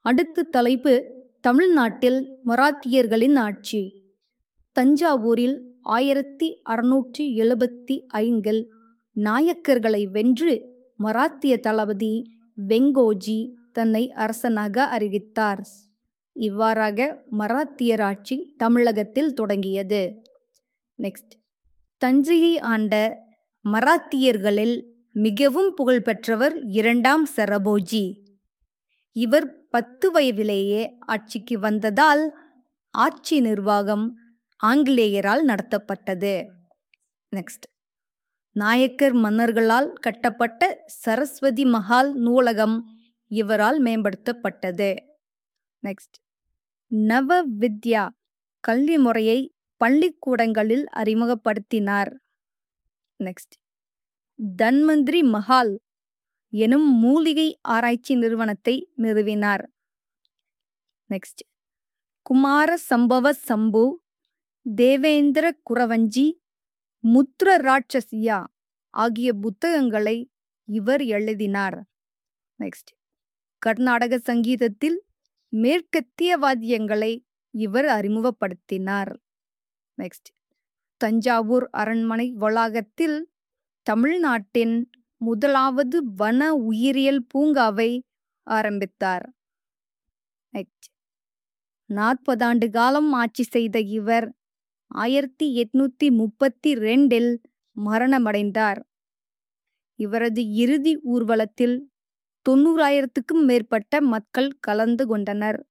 அடுத்த தலைப்பு தமிழ்நாட்டில் மராத்தியர்களின் ஆட்சி தஞ்சாவூரில் ஆயிரத்தி அறுநூற்றி எழுபத்தி ஐந்தில் நாயக்கர்களை வென்று மராத்திய தளபதி வெங்கோஜி தன்னை அரசனாக அறிவித்தார் இவ்வாறாக மராத்தியர் ஆட்சி தமிழகத்தில் தொடங்கியது நெக்ஸ்ட் தஞ்சையை ஆண்ட மராத்தியர்களில் மிகவும் புகழ்பெற்றவர் இரண்டாம் சரபோஜி இவர் பத்து வயதிலேயே ஆட்சிக்கு வந்ததால் ஆட்சி நிர்வாகம் ஆங்கிலேயரால் நடத்தப்பட்டது நெக்ஸ்ட் நாயக்கர் மன்னர்களால் கட்டப்பட்ட சரஸ்வதி மஹால் நூலகம் இவரால் மேம்படுத்தப்பட்டது நெக்ஸ்ட் நவ வித்யா கல்வி முறையை பள்ளிக்கூடங்களில் அறிமுகப்படுத்தினார் நெக்ஸ்ட் தன்வந்திரி மஹால் எனும் மூலிகை ஆராய்ச்சி நிறுவனத்தை நிறுவினார் நெக்ஸ்ட் குமார சம்பவ சம்பு தேவேந்திர குரவஞ்சி முத்ர ராட்சசியா ஆகிய புத்தகங்களை இவர் எழுதினார் நெக்ஸ்ட் கர்நாடக சங்கீதத்தில் மேற்கத்திய வாத்தியங்களை இவர் அறிமுகப்படுத்தினார் நெக்ஸ்ட் தஞ்சாவூர் அரண்மனை வளாகத்தில் தமிழ்நாட்டின் முதலாவது வன உயிரியல் பூங்காவை ஆரம்பித்தார் நெக்ஸ்ட் நாற்பதாண்டு காலம் ஆட்சி செய்த இவர் ஆயிரத்தி எட்நூத்தி முப்பத்தி ரெண்டில் மரணமடைந்தார் இவரது இறுதி ஊர்வலத்தில் தொண்ணூறாயிரத்துக்கும் மேற்பட்ட மக்கள் கலந்து கொண்டனர்